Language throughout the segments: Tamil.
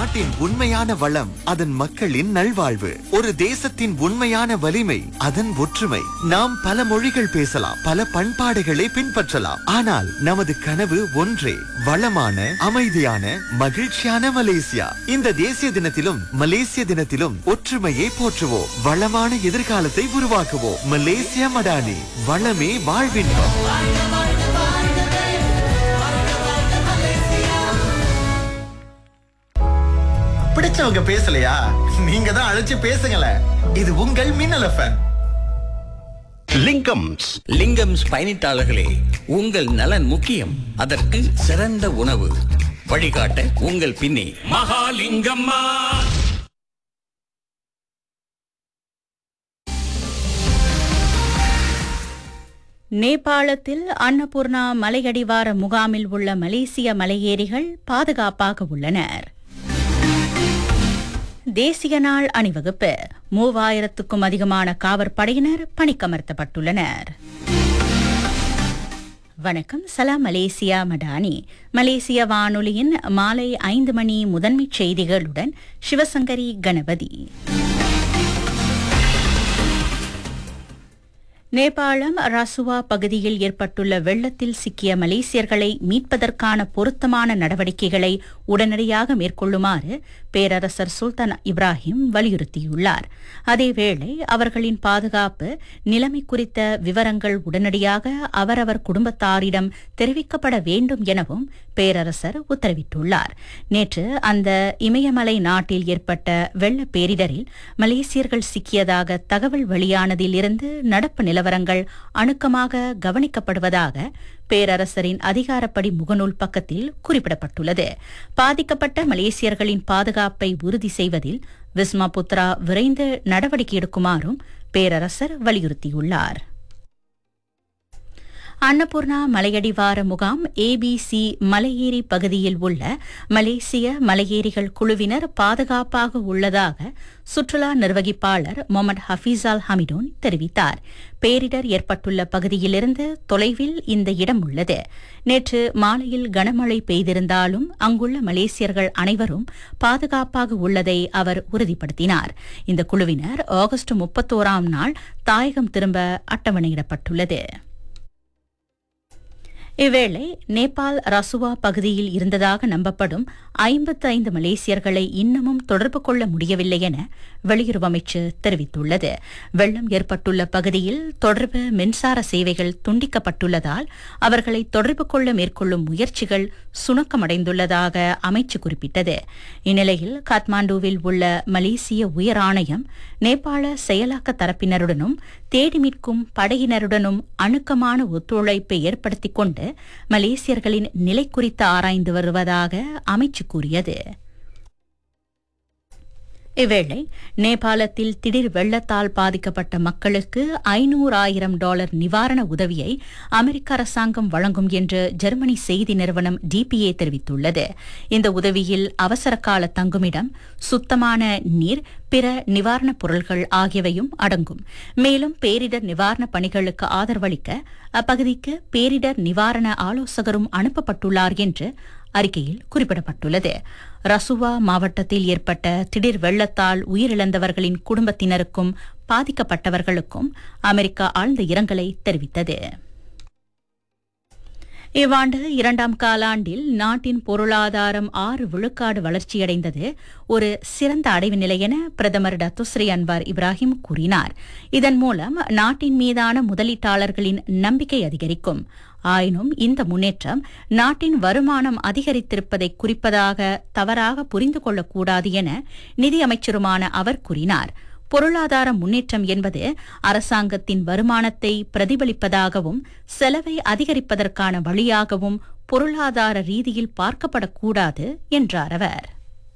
நாட்டின் உண்மையான வளம் அதன் மக்களின் நல்வாழ்வு ஒரு தேசத்தின் உண்மையான வலிமை அதன் ஒற்றுமை நாம் பல மொழிகள் பேசலாம் பல பண்பாடுகளை பின்பற்றலாம் ஆனால் நமது கனவு ஒன்றே வளமான அமைதியான மகிழ்ச்சியான மலேசியா இந்த தேசிய தினத்திலும் மலேசிய தினத்திலும் ஒற்றுமையை போற்றுவோம் வளமான எதிர்காலத்தை உருவாக்குவோம் மலேசியா மடானி வளமே வாழ்வின்பம் பிடிச்சவங்க பேசலையா நீங்க தான் அழைச்சு பேசுங்களேன் இது உங்கள் மின்னல் எஃப்எம் லிங்கம்ஸ் லிங்கம்ஸ் பயணித்தாளர்களே உங்கள் நலன் முக்கியம் அதற்கு சிறந்த உணவு வழிகாட்ட உங்கள் பின்னே மகாலிங்கம்மா நேபாளத்தில் அன்னபூர்ணா மலையடிவார முகாமில் உள்ள மலேசிய மலையேறிகள் பாதுகாப்பாக உள்ளனர் தேசிய நாள் அணிவகுப்பு மூவாயிரத்துக்கும் அதிகமான காவற்படையினர் பணிக்கமர்த்தப்பட்டுள்ளனர் வணக்கம் சலாம் மலேசியா மடானி மலேசிய வானொலியின் மாலை ஐந்து மணி முதன்மைச் செய்திகளுடன் சிவசங்கரி கணபதி நேபாளம் ரசுவா பகுதியில் ஏற்பட்டுள்ள வெள்ளத்தில் சிக்கிய மலேசியர்களை மீட்பதற்கான பொருத்தமான நடவடிக்கைகளை உடனடியாக மேற்கொள்ளுமாறு பேரரசர் சுல்தான் இப்ராஹிம் வலியுறுத்தியுள்ளார் அதேவேளை அவர்களின் பாதுகாப்பு நிலைமை குறித்த விவரங்கள் உடனடியாக அவரவர் குடும்பத்தாரிடம் தெரிவிக்கப்பட வேண்டும் எனவும் பேரரசர் உத்தரவிட்டுள்ளார் நேற்று அந்த இமயமலை நாட்டில் ஏற்பட்ட வெள்ள பேரிடரில் மலேசியர்கள் சிக்கியதாக தகவல் வெளியானதில் இருந்து நடப்பு நிலவரங்கள் அணுக்கமாக கவனிக்கப்படுவதாக பேரரசரின் அதிகாரப்படி முகநூல் பக்கத்தில் குறிப்பிடப்பட்டுள்ளது பாதிக்கப்பட்ட மலேசியர்களின் பாதுகாப்பை உறுதி செய்வதில் விஸ்மா புத்ரா விரைந்து நடவடிக்கை எடுக்குமாறும் பேரரசர் வலியுறுத்தியுள்ளார் அன்னபூர்ணா மலையடிவார முகாம் ஏபிசி மலையேறி பகுதியில் உள்ள மலேசிய மலையேறிகள் குழுவினர் பாதுகாப்பாக உள்ளதாக சுற்றுலா நிர்வகிப்பாளர் முகமது ஹபீசால் ஹமிடூன் தெரிவித்தார் பேரிடர் ஏற்பட்டுள்ள பகுதியிலிருந்து தொலைவில் இந்த இடம் உள்ளது நேற்று மாலையில் கனமழை பெய்திருந்தாலும் அங்குள்ள மலேசியர்கள் அனைவரும் பாதுகாப்பாக உள்ளதை அவர் உறுதிப்படுத்தினார் இந்த குழுவினர் ஆகஸ்ட் முப்பத்தோராம் நாள் தாயகம் திரும்ப அட்டவணையிடப்பட்டுள்ளது இவ்வேளை நேபாள் ரசுவா பகுதியில் இருந்ததாக நம்பப்படும் ஐம்பத்தி ஐந்து மலேசியர்களை இன்னமும் தொடர்பு கொள்ள முடியவில்லை என வெளியுறவு அமைச்சு தெரிவித்துள்ளது வெள்ளம் ஏற்பட்டுள்ள பகுதியில் தொடர்பு மின்சார சேவைகள் துண்டிக்கப்பட்டுள்ளதால் அவர்களை தொடர்பு கொள்ள மேற்கொள்ளும் முயற்சிகள் சுணக்கமடைந்துள்ளதாக அமைச்சு குறிப்பிட்டது இந்நிலையில் காத்மாண்டுவில் உள்ள மலேசிய உயர் ஆணையம் நேபாள செயலாக்க தரப்பினருடனும் தேடி மீட்கும் படையினருடனும் அணுக்கமான ஒத்துழைப்பை ஏற்படுத்திக் கொண்டு மலேசியர்களின் நிலை குறித்து ஆராய்ந்து வருவதாக அமைச்சு கூறியது இவ்வேளை நேபாளத்தில் திடீர் வெள்ளத்தால் பாதிக்கப்பட்ட மக்களுக்கு ஐநூறாயிரம் டாலர் நிவாரண உதவியை அமெரிக்க அரசாங்கம் வழங்கும் என்று ஜெர்மனி செய்தி நிறுவனம் டிபிஏ தெரிவித்துள்ளது இந்த உதவியில் அவசர கால தங்குமிடம் சுத்தமான நீர் பிற நிவாரணப் பொருள்கள் ஆகியவையும் அடங்கும் மேலும் பேரிடர் நிவாரணப் பணிகளுக்கு ஆதரவளிக்க அப்பகுதிக்கு பேரிடர் நிவாரண ஆலோசகரும் அனுப்பப்பட்டுள்ளார் என்று அறிக்கையில் குறிப்பிடப்பட்டுள்ளது ரசுவா மாவட்டத்தில் ஏற்பட்ட திடீர் வெள்ளத்தால் உயிரிழந்தவர்களின் குடும்பத்தினருக்கும் பாதிக்கப்பட்டவர்களுக்கும் அமெரிக்கா ஆழ்ந்த இரங்கலை தெரிவித்தது இவ்வாண்டு இரண்டாம் காலாண்டில் நாட்டின் பொருளாதாரம் ஆறு விழுக்காடு வளர்ச்சியடைந்தது ஒரு சிறந்த அடைவு நிலை என பிரதமர் டத்துஸ்ரீ அன்வார் இப்ராஹிம் கூறினார் இதன் மூலம் நாட்டின் மீதான முதலீட்டாளர்களின் நம்பிக்கை அதிகரிக்கும் ஆயினும் இந்த முன்னேற்றம் நாட்டின் வருமானம் அதிகரித்திருப்பதை குறிப்பதாக தவறாக புரிந்து கொள்ளக்கூடாது என நிதியமைச்சருமான அவர் கூறினார் பொருளாதார முன்னேற்றம் என்பது அரசாங்கத்தின் வருமானத்தை பிரதிபலிப்பதாகவும் செலவை அதிகரிப்பதற்கான வழியாகவும் பொருளாதார ரீதியில் பார்க்கப்படக்கூடாது என்றார் அவர்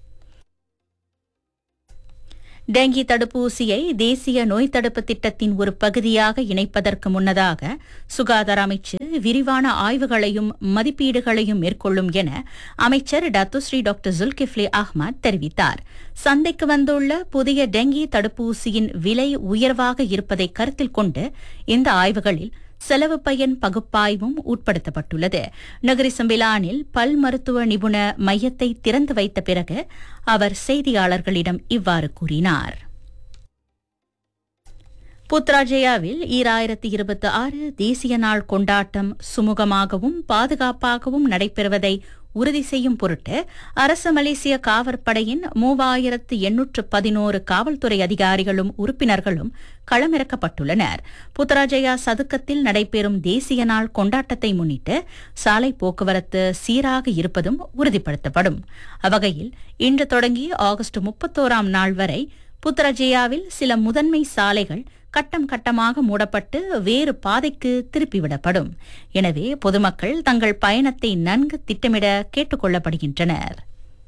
டெங்கி தடுப்பூசியை தேசிய நோய் தடுப்பு திட்டத்தின் ஒரு பகுதியாக இணைப்பதற்கு முன்னதாக சுகாதார அமைச்சு விரிவான ஆய்வுகளையும் மதிப்பீடுகளையும் மேற்கொள்ளும் என அமைச்சர் டத்துஸ்ரீ டாக்டர் ஜுல்கிஃப்லி அஹ்மத் தெரிவித்தார் சந்தைக்கு வந்துள்ள புதிய டெங்கி தடுப்பூசியின் விலை உயர்வாக இருப்பதை கருத்தில் கொண்டு இந்த ஆய்வுகளில் செலவு பயன் பகுப்பாய்வும் உட்படுத்தப்பட்டுள்ளது நகரி சம்பிலானில் பல் மருத்துவ நிபுண மையத்தை திறந்து வைத்த பிறகு அவர் செய்தியாளர்களிடம் இவ்வாறு கூறினார் புத்ராஜயாவில் ஈராயிரத்தி இருபத்தி ஆறு தேசிய நாள் கொண்டாட்டம் சுமூகமாகவும் பாதுகாப்பாகவும் நடைபெறுவதை உறுதி செய்யும் பொருட்டு அரச மலேசிய காவற்படையின் மூவாயிரத்து எண்ணூற்று பதினோரு காவல்துறை அதிகாரிகளும் உறுப்பினர்களும் களமிறக்கப்பட்டுள்ளனர் புத்ராஜயா சதுக்கத்தில் நடைபெறும் தேசிய நாள் கொண்டாட்டத்தை முன்னிட்டு சாலை போக்குவரத்து சீராக இருப்பதும் உறுதிப்படுத்தப்படும் அவ்வகையில் இன்று தொடங்கி ஆகஸ்ட் முப்பத்தோராம் நாள் வரை புத்ரஜயாவில் சில முதன்மை சாலைகள் கட்டம் கட்டமாக மூடப்பட்டு வேறு பாதைக்கு திருப்பிவிடப்படும் எனவே பொதுமக்கள் தங்கள் பயணத்தை நன்கு திட்டமிட கேட்டுக் கொள்ளப்படுகின்றனர்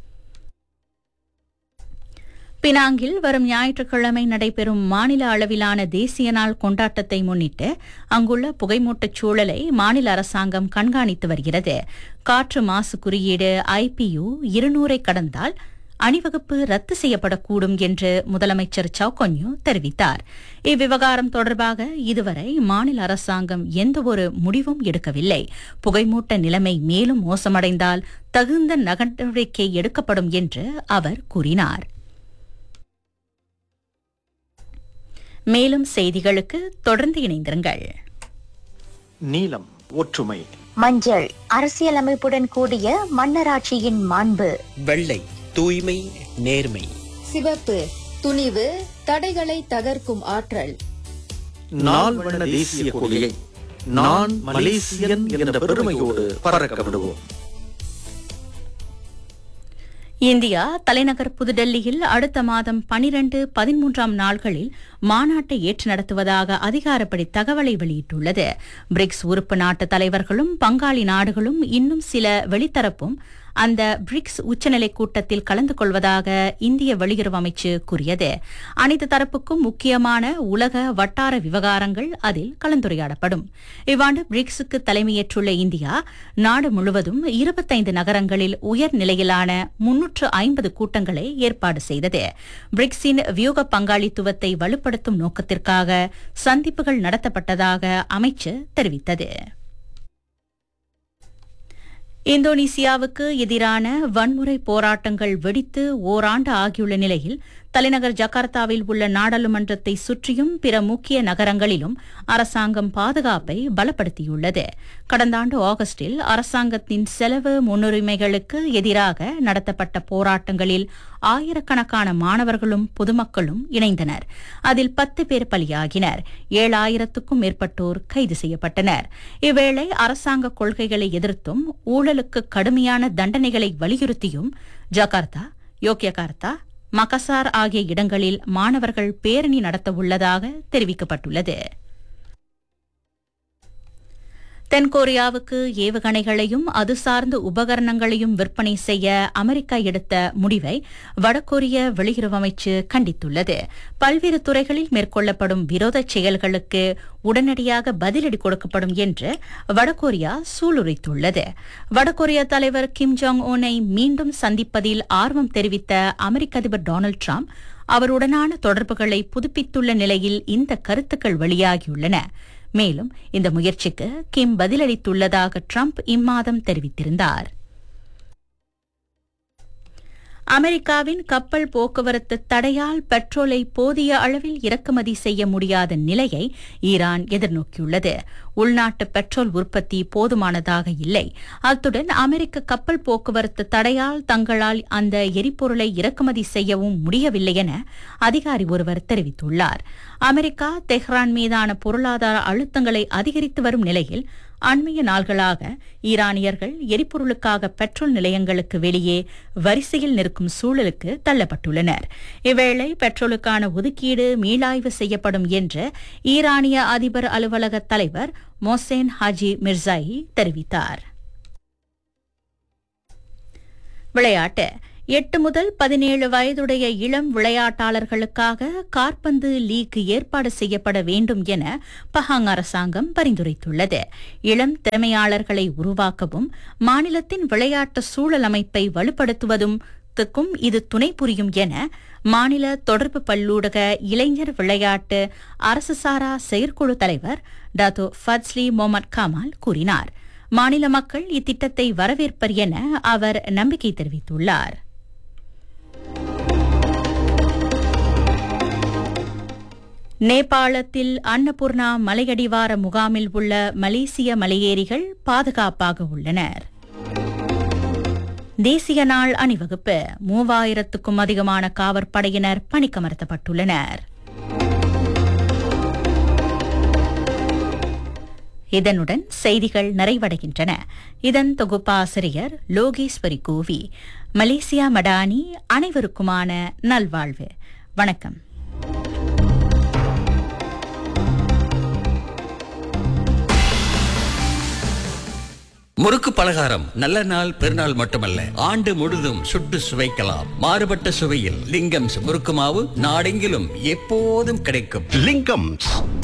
பினாங்கில் வரும் ஞாயிற்றுக்கிழமை நடைபெறும் மாநில அளவிலான தேசிய நாள் கொண்டாட்டத்தை முன்னிட்டு அங்குள்ள புகைமூட்டச் சூழலை மாநில அரசாங்கம் கண்காணித்து வருகிறது காற்று மாசு குறியீடு ஐபியு இருநூறை கடந்தால் அணிவகுப்பு ரத்து செய்யப்படக்கூடும் என்று முதலமைச்சர் சவுகொன்யு தெரிவித்தார் இவ்விவகாரம் தொடர்பாக இதுவரை மாநில அரசாங்கம் எந்தவொரு முடிவும் எடுக்கவில்லை புகைமூட்ட நிலைமை மேலும் மோசமடைந்தால் தகுந்த நடவடிக்கை எடுக்கப்படும் என்று அவர் கூறினார் மேலும் செய்திகளுக்கு தொடர்ந்து இணைந்திருங்கள் நீலம் ஒற்றுமை மஞ்சள் அரசியலமைப்புடன் கூடிய மன்னராட்சியின் மாண்பு வெள்ளை தூய்மை நேர்மை சிவப்பு துணிவு தடைகளை தகர்க்கும் ஆற்றல் நாள் வண்ண தேசிய கொடியை நான் மலேசியன் என்ற பெருமையோடு பறக்க விடுவோம் இந்தியா தலைநகர் புதுடெல்லியில் அடுத்த மாதம் பனிரண்டு பதிமூன்றாம் நாள்களில் மாநாட்டை ஏற்று நடத்துவதாக அதிகாரப்படி தகவலை வெளியிட்டுள்ளது பிரிக்ஸ் உறுப்பு நாட்டு தலைவர்களும் பங்காளி நாடுகளும் இன்னும் சில வெளித்தரப்பும் அந்த பிரிக்ஸ் உச்சநிலை கூட்டத்தில் கலந்து கொள்வதாக இந்திய வெளியுறவு அமைச்சு கூறியது அனைத்து தரப்புக்கும் முக்கியமான உலக வட்டார விவகாரங்கள் அதில் கலந்துரையாடப்படும் இவ்வாண்டு பிரிக்ஸுக்கு தலைமையேற்றுள்ள இந்தியா நாடு முழுவதும் இருபத்தைந்து நகரங்களில் உயர் நிலையிலான முன்னூற்று ஐம்பது கூட்டங்களை ஏற்பாடு செய்தது பிரிக்ஸின் வியூக பங்காளித்துவத்தை வலுப்படுத்தும் நோக்கத்திற்காக சந்திப்புகள் நடத்தப்பட்டதாக அமைச்சு தெரிவித்தது இந்தோனேசியாவுக்கு எதிரான வன்முறை போராட்டங்கள் வெடித்து ஓராண்டு ஆகியுள்ள நிலையில் தலைநகர் ஜகார்த்தாவில் உள்ள நாடாளுமன்றத்தை சுற்றியும் பிற முக்கிய நகரங்களிலும் அரசாங்கம் பாதுகாப்பை பலப்படுத்தியுள்ளது கடந்த ஆண்டு ஆகஸ்டில் அரசாங்கத்தின் செலவு முன்னுரிமைகளுக்கு எதிராக நடத்தப்பட்ட போராட்டங்களில் ஆயிரக்கணக்கான மாணவர்களும் பொதுமக்களும் இணைந்தனர் அதில் பத்து பேர் பலியாகினர் ஏழாயிரத்துக்கும் மேற்பட்டோர் கைது செய்யப்பட்டனர் இவ்வேளை அரசாங்க கொள்கைகளை எதிர்த்தும் ஊழலுக்கு கடுமையான தண்டனைகளை வலியுறுத்தியும் ஜகார்த்தா யோக்கியகார்த்தா மகசார் ஆகிய இடங்களில் மாணவர்கள் பேரணி நடத்த உள்ளதாக தெரிவிக்கப்பட்டுள்ளது தென்கொரியாவுக்கு ஏவுகணைகளையும் அது சார்ந்த உபகரணங்களையும் விற்பனை செய்ய அமெரிக்கா எடுத்த முடிவை வடகொரிய வெளியுறவு அமைச்சு கண்டித்துள்ளது பல்வேறு துறைகளில் மேற்கொள்ளப்படும் விரோத செயல்களுக்கு உடனடியாக பதிலடி கொடுக்கப்படும் என்று வடகொரியா சூளுரைத்துள்ளது வடகொரிய தலைவர் கிம் ஜாங் உனை மீண்டும் சந்திப்பதில் ஆர்வம் தெரிவித்த அமெரிக்க அதிபர் டொனால்டு டிரம்ப் அவருடனான தொடர்புகளை புதுப்பித்துள்ள நிலையில் இந்த கருத்துக்கள் வெளியாகியுள்ளன மேலும் இந்த முயற்சிக்கு கிம் பதிலளித்துள்ளதாக ட்ரம்ப் இம்மாதம் தெரிவித்திருந்தார் அமெரிக்காவின் கப்பல் போக்குவரத்து தடையால் பெட்ரோலை போதிய அளவில் இறக்குமதி செய்ய முடியாத நிலையை ஈரான் எதிர்நோக்கியுள்ளது உள்நாட்டு பெட்ரோல் உற்பத்தி போதுமானதாக இல்லை அத்துடன் அமெரிக்க கப்பல் போக்குவரத்து தடையால் தங்களால் அந்த எரிபொருளை இறக்குமதி செய்யவும் முடியவில்லை என அதிகாரி ஒருவர் தெரிவித்துள்ளார் அமெரிக்கா தெஹ்ரான் மீதான பொருளாதார அழுத்தங்களை அதிகரித்து வரும் நிலையில் அண்மைய நாள்களாக ஈரானியர்கள் எரிபொருளுக்காக பெட்ரோல் நிலையங்களுக்கு வெளியே வரிசையில் நிற்கும் சூழலுக்கு தள்ளப்பட்டுள்ளனர் இவ்வேளை பெட்ரோலுக்கான ஒதுக்கீடு மீளாய்வு செய்யப்படும் என்று ஈரானிய அதிபர் அலுவலக தலைவர் மொசேன் ஹாஜி மிர்சாயி தெரிவித்தார் விளையாட்டு எட்டு முதல் பதினேழு வயதுடைய இளம் விளையாட்டாளர்களுக்காக காற்பந்து லீக் ஏற்பாடு செய்யப்பட வேண்டும் என பஹாங் அரசாங்கம் பரிந்துரைத்துள்ளது இளம் திறமையாளர்களை உருவாக்கவும் மாநிலத்தின் விளையாட்டு சூழல் அமைப்பை வலுப்படுத்துவதும் முன்னேற்றத்துக்கும் இது துணை புரியும் என மாநில தொடர்பு பல்லூடக இளைஞர் விளையாட்டு அரசு சாரா செயற்குழு தலைவர் டாத்தோ ஃபட்ஸ்லி மொஹமட் கமால் கூறினார் மாநில மக்கள் இத்திட்டத்தை வரவேற்பர் என அவர் நம்பிக்கை தெரிவித்துள்ளார் நேபாளத்தில் அன்னபூர்ணா மலையடிவார முகாமில் உள்ள மலேசிய மலையேறிகள் பாதுகாப்பாக உள்ளனர் தேசிய நாள் அணிவகுப்பு மூவாயிரத்துக்கும் அதிகமான காவற்படையினர் பணிக்கமர்த்தப்பட்டுள்ளனர் இதனுடன் செய்திகள் நிறைவடைகின்றன இதன் தொகுப்பாசிரியர் லோகேஸ்வரி கோவி மலேசியா மடானி அனைவருக்குமான நல்வாழ்வு வணக்கம் முறுக்கு பலகாரம் நல்ல நாள் பெருநாள் மட்டுமல்ல ஆண்டு முழுதும் சுட்டு சுவைக்கலாம் மாறுபட்ட சுவையில் லிங்கம்ஸ் முறுக்கு மாவு நாடெங்கிலும் எப்போதும் கிடைக்கும் லிங்கம்ஸ்